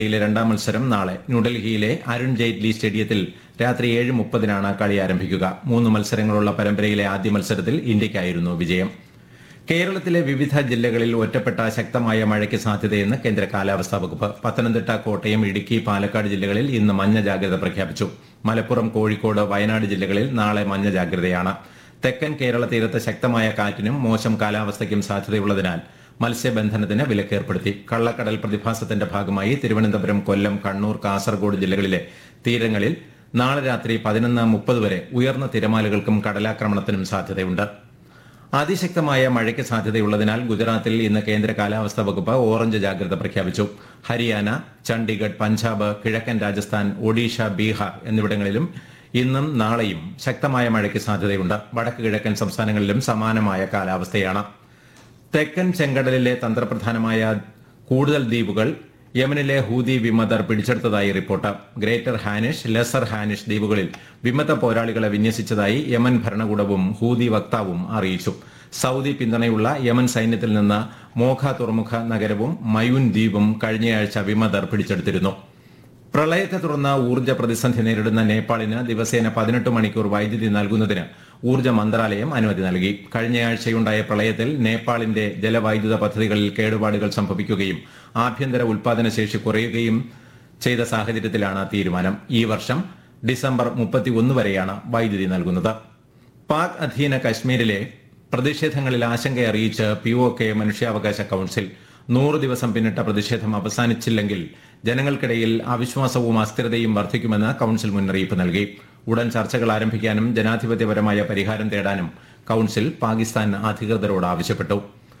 യിലെ രണ്ടാം മത്സരം നാളെ ന്യൂഡൽഹിയിലെ അരുൺ ജെയ്റ്റ്ലി സ്റ്റേഡിയത്തിൽ രാത്രി ഏഴ് മുപ്പതിനാണ് കളി ആരംഭിക്കുക മൂന്ന് മത്സരങ്ങളുള്ള പരമ്പരയിലെ ആദ്യ മത്സരത്തിൽ ഇന്ത്യയ്ക്കായിരുന്നു വിജയം കേരളത്തിലെ വിവിധ ജില്ലകളിൽ ഒറ്റപ്പെട്ട ശക്തമായ മഴയ്ക്ക് സാധ്യതയെന്ന് കേന്ദ്ര കാലാവസ്ഥാ വകുപ്പ് പത്തനംതിട്ട കോട്ടയം ഇടുക്കി പാലക്കാട് ജില്ലകളിൽ ഇന്ന് മഞ്ഞ ജാഗ്രത പ്രഖ്യാപിച്ചു മലപ്പുറം കോഴിക്കോട് വയനാട് ജില്ലകളിൽ നാളെ മഞ്ഞ ജാഗ്രതയാണ് തെക്കൻ കേരള തീരത്ത് ശക്തമായ കാറ്റിനും മോശം കാലാവസ്ഥയ്ക്കും സാധ്യതയുള്ളതിനാൽ മത്സ്യബന്ധനത്തിന് വിലക്കേർപ്പെടുത്തി കള്ളക്കടൽ പ്രതിഭാസത്തിന്റെ ഭാഗമായി തിരുവനന്തപുരം കൊല്ലം കണ്ണൂർ കാസർഗോഡ് ജില്ലകളിലെ തീരങ്ങളിൽ നാളെ രാത്രി പതിനൊന്ന് മുപ്പത് വരെ ഉയർന്ന തിരമാലകൾക്കും കടലാക്രമണത്തിനും സാധ്യതയുണ്ട് അതിശക്തമായ മഴയ്ക്ക് സാധ്യതയുള്ളതിനാൽ ഗുജറാത്തിൽ ഇന്ന് കേന്ദ്ര കാലാവസ്ഥാ വകുപ്പ് ഓറഞ്ച് ജാഗ്രത പ്രഖ്യാപിച്ചു ഹരിയാന ചണ്ഡീഗഡ് പഞ്ചാബ് കിഴക്കൻ രാജസ്ഥാൻ ഒഡീഷ ബീഹാർ എന്നിവിടങ്ങളിലും ഇന്നും നാളെയും ശക്തമായ മഴയ്ക്ക് സാധ്യതയുണ്ട് വടക്ക് കിഴക്കൻ സംസ്ഥാനങ്ങളിലും സമാനമായ കാലാവസ്ഥയാണ് തെക്കൻ ചെങ്കടലിലെ തന്ത്രപ്രധാനമായ കൂടുതൽ ദ്വീപുകൾ യമനിലെ ഹൂതി വിമതർ പിടിച്ചെടുത്തതായി report greater Hanish lesser Hanish ദ്വീപുകളിൽ വിമത പോരാളികളെ വിന്യസിച്ചതായി യമൻ ഭരണകൂടവും ഹൂതി വക്താവും അറിയിച്ചു സൗദി പിന്തുണയുള്ള യമൻ സൈന്യത്തിൽ നിന്ന് മോഖ തുറമുഖ നഗരവും മയൂൻ ദ്വീപും കഴിഞ്ഞയാഴ്ച വിമതർ പിടിച്ചെടുത്തിരുന്നു പ്രളയത്തെ തുടർന്ന് ഊർജ്ജ പ്രതിസന്ധി നേരിടുന്ന നേപ്പാളിന് ദിവസേന പതിനെട്ട് മണിക്കൂർ വൈദ്യുതി നൽകുന്നതിന് ഊർജ്ജ മന്ത്രാലയം അനുമതി നൽകി കഴിഞ്ഞയാഴ്ചയുണ്ടായ പ്രളയത്തിൽ നേപ്പാളിന്റെ ജലവൈദ്യുത പദ്ധതികളിൽ കേടുപാടുകൾ സംഭവിക്കുകയും ആഭ്യന്തര ഉൽപാദന ശേഷി കുറയുകയും ചെയ്ത സാഹചര്യത്തിലാണ് തീരുമാനം ഈ വർഷം ഡിസംബർ മുപ്പത്തിയൊന്ന് വരെയാണ് വൈദ്യുതി നൽകുന്നത് പാക് അധീന കശ്മീരിലെ പ്രതിഷേധങ്ങളിൽ ആശങ്ക അറിയിച്ച് പി ഒ കെ മനുഷ്യാവകാശ കൌൺസിൽ നൂറ് ദിവസം പിന്നിട്ട പ്രതിഷേധം അവസാനിച്ചില്ലെങ്കിൽ ജനങ്ങൾക്കിടയിൽ അവിശ്വാസവും അസ്ഥിരതയും വർദ്ധിക്കുമെന്ന് കൌൺസിൽ മുന്നറിയിപ്പ് നൽകി ഉടൻ ചർച്ചകൾ ആരംഭിക്കാനും ജനാധിപത്യപരമായ പരിഹാരം തേടാനും കൌൺസിൽ പാകിസ്ഥാൻ അധികൃതരോട് ആവശ്യപ്പെട്ടു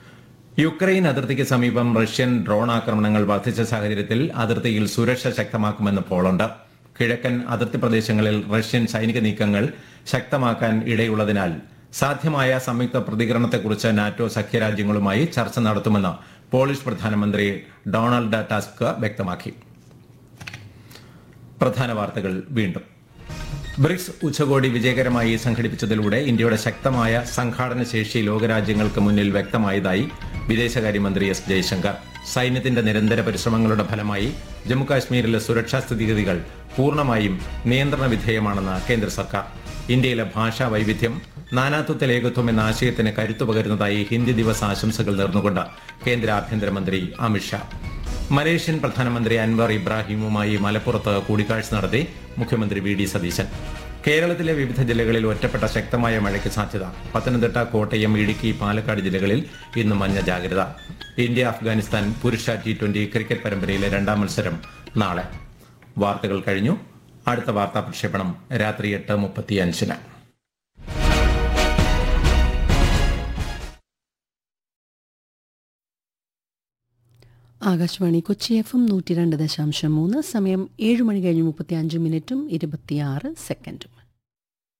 യുക്രൈൻ അതിർത്തിക്ക് സമീപം റഷ്യൻ ഡ്രോൺ ആക്രമണങ്ങൾ വർദ്ധിച്ച സാഹചര്യത്തിൽ അതിർത്തിയിൽ സുരക്ഷ ശക്തമാക്കുമെന്ന് പോളണ്ട് കിഴക്കൻ അതിർത്തി പ്രദേശങ്ങളിൽ റഷ്യൻ സൈനിക നീക്കങ്ങൾ ശക്തമാക്കാൻ ഇടയുള്ളതിനാൽ സാധ്യമായ സംയുക്ത പ്രതികരണത്തെക്കുറിച്ച് നാറ്റോ സഖ്യരാജ്യങ്ങളുമായി ചർച്ച നടത്തുമെന്ന് പോളിഷ് പ്രധാനമന്ത്രി ഡൊണാൾഡ് ടസ്ക് വ്യക്തമാക്കി പ്രധാന വാർത്തകൾ വീണ്ടും ബ്രിക്സ് ഉച്ചകോടി വിജയകരമായി സംഘടിപ്പിച്ചതിലൂടെ ഇന്ത്യയുടെ ശക്തമായ സംഘാടന ശേഷി ലോകരാജ്യങ്ങൾക്ക് മുന്നിൽ വ്യക്തമായതായി വിദേശകാര്യമന്ത്രി എസ് ജയശങ്കർ സൈന്യത്തിന്റെ നിരന്തര പരിശ്രമങ്ങളുടെ ഫലമായി ജമ്മുകാശ്മീരിലെ സുരക്ഷാ സ്ഥിതിഗതികൾ പൂർണ്ണമായും നിയന്ത്രണ വിധേയമാണെന്ന് കേന്ദ്ര സർക്കാർ ഇന്ത്യയിലെ ഭാഷാ വൈവിധ്യം നാനാത്വത്തിൽ ഏകത്വം എന്ന ആശയത്തിന് കരുത്തു പകരുന്നതായി ഹിന്ദി ദിവസ് ആശംസകൾ നേർന്നുകൊണ്ട് കേന്ദ്ര ആഭ്യന്തരമന്ത്രി അമിത്ഷാ മലേഷ്യൻ പ്രധാനമന്ത്രി അൻവർ ഇബ്രാഹിമുമായി മലപ്പുറത്ത് കൂടിക്കാഴ്ച നടത്തി മുഖ്യമന്ത്രി വി ഡി സതീശൻ കേരളത്തിലെ വിവിധ ജില്ലകളിൽ ഒറ്റപ്പെട്ട ശക്തമായ മഴയ്ക്ക് സാധ്യത പത്തനംതിട്ട കോട്ടയം ഇടുക്കി പാലക്കാട് ജില്ലകളിൽ ഇന്ന് മഞ്ഞ ജാഗ്രത ഇന്ത്യ അഫ്ഗാനിസ്ഥാൻ പുരുഷ ടി ട്വന്റി ക്രിക്കറ്റ് പരമ്പരയിലെ രണ്ടാം മത്സരം നാളെ വാർത്തകൾ കഴിഞ്ഞു അടുത്ത വാർത്താ പ്രക്ഷേപണം രാത്രി എട്ട് മുപ്പത്തിയഞ്ചിന് ആകാശവാണി കൊച്ചി എഫ് എം നൂറ്റി രണ്ട് ദശാംശം മൂന്ന് സമയം ഏഴ് മണി കഴിഞ്ഞ് മുപ്പത്തി അഞ്ച് മിനിറ്റും ഇരുപത്തിയാറ് സെക്കൻഡും